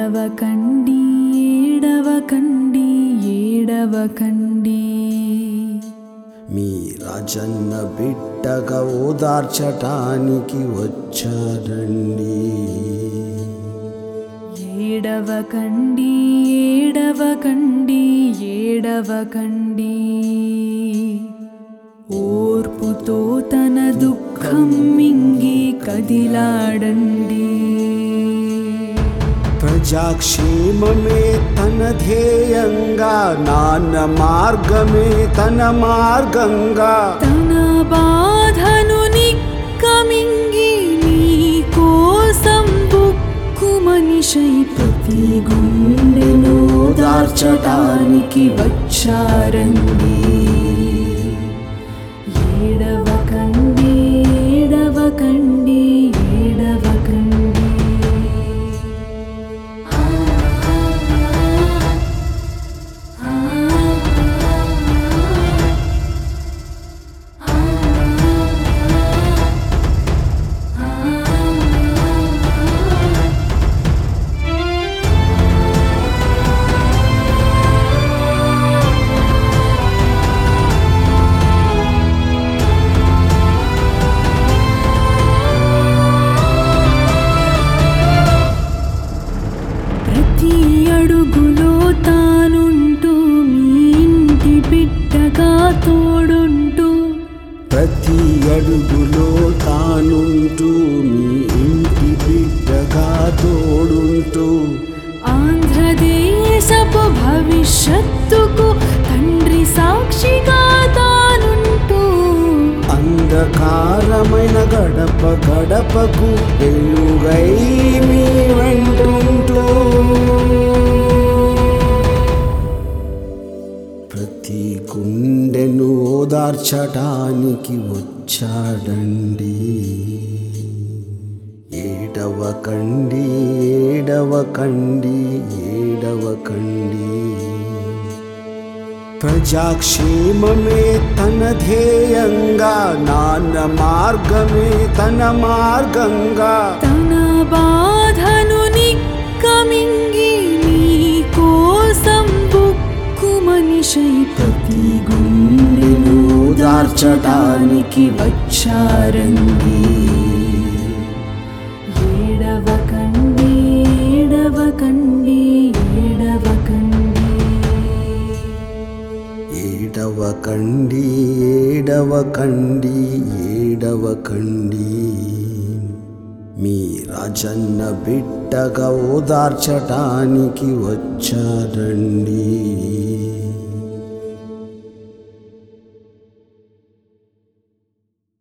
ఏడవకండి ఏడవకండి ఏడవకండి మీ రాజన్న బిడ్డగా ఓదార్చటానికి వచ్చాడండి ఏడవకండి ఏడవకండి ఏడవకండి ఓర్పుతో తన దుఃఖం మింగి కదిలాడండి ప్రజాక్షేమమే తన ధ్యేయంగా నాన్న మార్గమే తన మార్గంగా తన బాధను నిక్కమింగి నీ కోసం బుక్కు మనిషై ప్రతి గుండెను దార్చటానికి వచ్చారండి ఏడవకండి ఏడవకండి ఏడవకండి ప్రతి అడుగులో తానుంటూ మీ ఇంటి బిడ్డగా తోడుంటూ ప్రతి అడుగులో తానుంటూ మీ ఇంటి బిడ్డగా తోడుంటూ ఆంధ్రదేశపు భవిష్యత్తుకు తండ్రి సాక్షిగా తానుంటూ అంధకారమైన గడప గడపకు వెలుగై మీ వెంటుంటూ ప్రతి గుండెను ఓదార్చటానికి వచ్చాడండి ఏడవకండి ఏడవకండి ఏడవకండి ప్రజాక్షేమమే తన ధ్యేయంగా నాన్న మార్గమే తన మార్గంగా తన బాధను నిక్కమింగి నీ కోసం బుక్కు మనిషై ప్రతి గుండెను దార్చటానికి వచ్చారండి ఏడవకండి ఏడవకండి ఏడవకండి ఏడవకండి ఏడవకండి ఏడవకండి మీ రాజన్న బిడ్డగా ఓదార్చటానికి వచ్చాడండి